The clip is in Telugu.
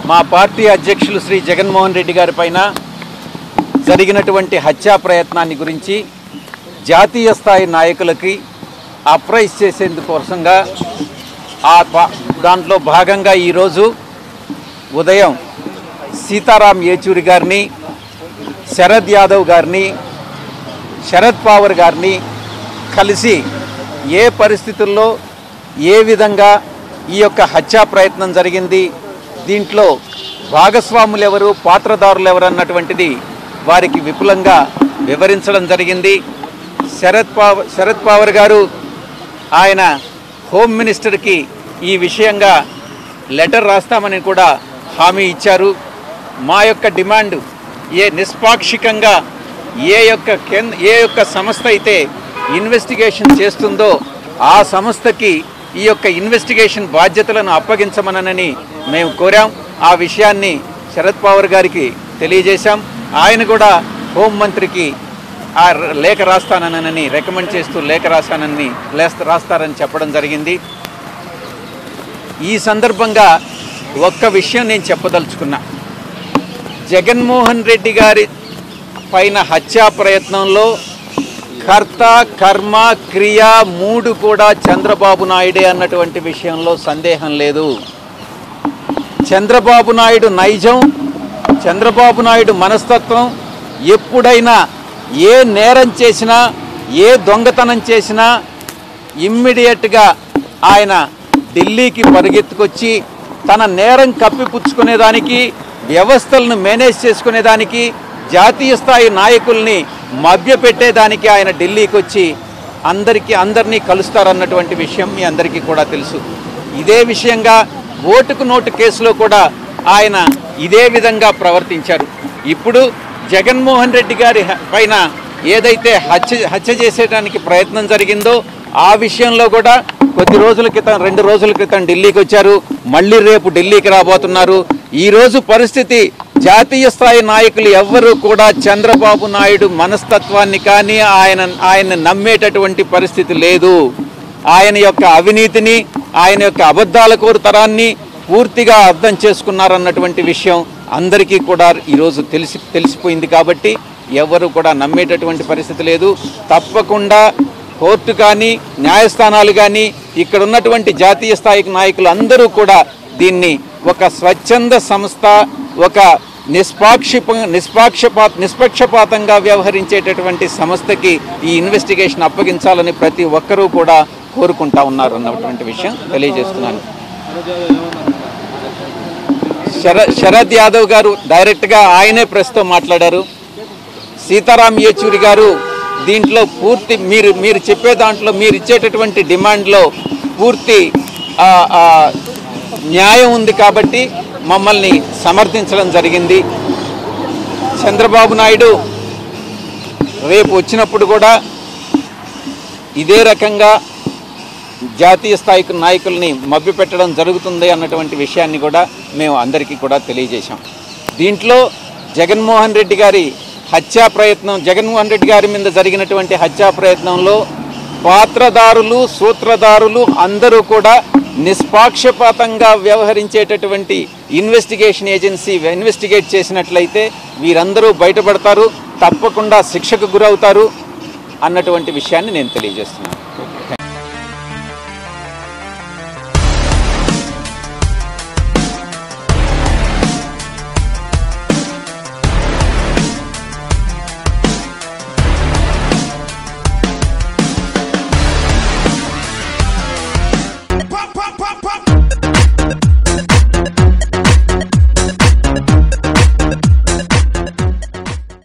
మా పార్టీ అధ్యక్షులు శ్రీ జగన్మోహన్ రెడ్డి గారి పైన జరిగినటువంటి హత్యా ప్రయత్నాన్ని గురించి జాతీయ స్థాయి నాయకులకి అప్రైజ్ చేసేందుకోసంగా ఆ పా- దాంట్లో భాగంగా ఈరోజు ఉదయం సీతారాం ఏచూరి గారిని శరద్ యాదవ్ గారిని శరద్ పవార్ గారిని కలిసి ఏ పరిస్థితుల్లో ఏ విధంగా ఈ యొక్క హత్యా ప్రయత్నం జరిగింది దీంట్లో భాగస్వాములు ఎవరు పాత్రదారులు ఎవరు అన్నటువంటిది వారికి విపులంగా వివరించడం జరిగింది శరద్ పవ శరద్ పవార్ గారు ఆయన హోమ్ మినిస్టర్కి ఈ విషయంగా లెటర్ రాస్తామని కూడా హామీ ఇచ్చారు మా యొక్క డిమాండ్ ఏ నిష్పాక్షికంగా ఏ యొక్క కేంద్ర ఏ యొక్క సంస్థ అయితే ఇన్వెస్టిగేషన్ చేస్తుందో ఆ సంస్థకి ఈ యొక్క ఇన్వెస్టిగేషన్ బాధ్యతలను అప్పగించమనని మేము కోరాం ఆ విషయాన్ని శరద్ పవార్ గారికి తెలియజేశాం ఆయన కూడా హోంమంత్రికి ఆ ర- లేఖ రాస్తానని రికమెండ్ చేస్తూ లేఖ రాస్తానని లేస్త రాస్తారని చెప్పడం జరిగింది ఈ సందర్భంగా ఒక్క విషయం నేను చెప్పదలుచుకున్నా జగన్మోహన్ రెడ్డి గారి పైన హత్యా ప్రయత్నంలో కర్త కర్మ క్రియ మూడు కూడా చంద్రబాబు నాయుడే అన్నటువంటి విషయంలో సందేహం లేదు చంద్రబాబు నాయుడు నైజం చంద్రబాబు నాయుడు మనస్తత్వం ఎప్పుడైనా ఏ నేరం చేసినా ఏ దొంగతనం చేసినా ఇమ్మీడియట్గా ఆయన ఢిల్లీకి పరిగెత్తుకొచ్చి తన నేరం కప్పిపుచ్చుకునేదానికి వ్యవస్థలను మేనేజ్ చేసుకునేదానికి జాతీయ స్థాయి నాయకుల్ని మభ్యపెట్టేదానికి ఆయన ఢిల్లీకి వచ్చి అందరికీ అందరినీ కలుస్తారన్నటువంటి విషయం మీ అందరికీ కూడా తెలుసు ఇదే విషయంగా ఓటుకు నోటు కేసులో కూడా ఆయన ఇదే విధంగా ప్రవర్తించారు ఇప్పుడు జగన్మోహన్ రెడ్డి గారి హ- పైన ఏదైతే హత్య హత్య చేసేటానికి ప్రయత్నం జరిగిందో ఆ విషయంలో కూడా కొద్ది రోజుల క్రితం రెండు రోజుల క్రితం ఢిల్లీకి వచ్చారు మళ్ళీ రేపు ఢిల్లీకి రాబోతున్నారు ఈ రోజు పరిస్థితి జాతీయ స్థాయి నాయకులు ఎవ్వరూ కూడా చంద్రబాబు నాయుడు మనస్తత్వాన్ని కానీ ఆయన ఆయన నమ్మేటటువంటి పరిస్థితి లేదు ఆయన యొక్క అవినీతిని ఆయన యొక్క అబద్ధాల కోరుతరాన్ని పూర్తిగా అర్థం చేసుకున్నారన్నటువంటి విషయం అందరికీ కూడా ఈరోజు తెలిసి తెలిసిపోయింది కాబట్టి ఎవరు కూడా నమ్మేటటువంటి పరిస్థితి లేదు తప్పకుండా కోర్టు కానీ న్యాయస్థానాలు కానీ ఇక్కడ ఉన్నటువంటి జాతీయ స్థాయి నాయకులు అందరూ కూడా దీన్ని ఒక స్వచ్ఛంద సంస్థ ఒక నిష్పాక్షిప నిష్పాక్షపా నిష్పక్షపాతంగా వ్యవహరించేటటువంటి సంస్థకి ఈ ఇన్వెస్టిగేషన్ అప్పగించాలని ప్రతి ఒక్కరూ కూడా కోరుకుంటా ఉన్నారు అన్నటువంటి విషయం తెలియజేస్తున్నాను శర శరద్ యాదవ్ గారు డైరెక్ట్గా ఆయనే ప్రెస్తో మాట్లాడారు సీతారాం యేచూరి గారు దీంట్లో పూర్తి మీరు మీరు చెప్పే దాంట్లో మీరు ఇచ్చేటటువంటి డిమాండ్లో పూర్తి ఆ, ఆ, న్యాయం ఉంది కాబట్టి మమ్మల్ని సమర్థించడం జరిగింది చంద్రబాబు నాయుడు రేపు వచ్చినప్పుడు కూడా ఇదే రకంగా జాతీయ స్థాయి నాయకుల్ని మభ్యపెట్టడం జరుగుతుంది అన్నటువంటి విషయాన్ని కూడా మేము అందరికీ కూడా తెలియజేశాం దీంట్లో జగన్మోహన్ రెడ్డి గారి హత్యా ప్రయత్నం జగన్మోహన్ రెడ్డి గారి మీద జరిగినటువంటి హత్యా ప్రయత్నంలో పాత్రదారులు సూత్రధారులు అందరూ కూడా నిష్పాక్షపాతంగా వ్యవహరించేటటువంటి ఇన్వెస్టిగేషన్ ఏజెన్సీ ఇన్వెస్టిగేట్ చేసినట్లయితే వీరందరూ బయటపడతారు తప్పకుండా శిక్షకు గురవుతారు అన్నటువంటి విషయాన్ని నేను తెలియజేస్తున్నాను థ్యాంక్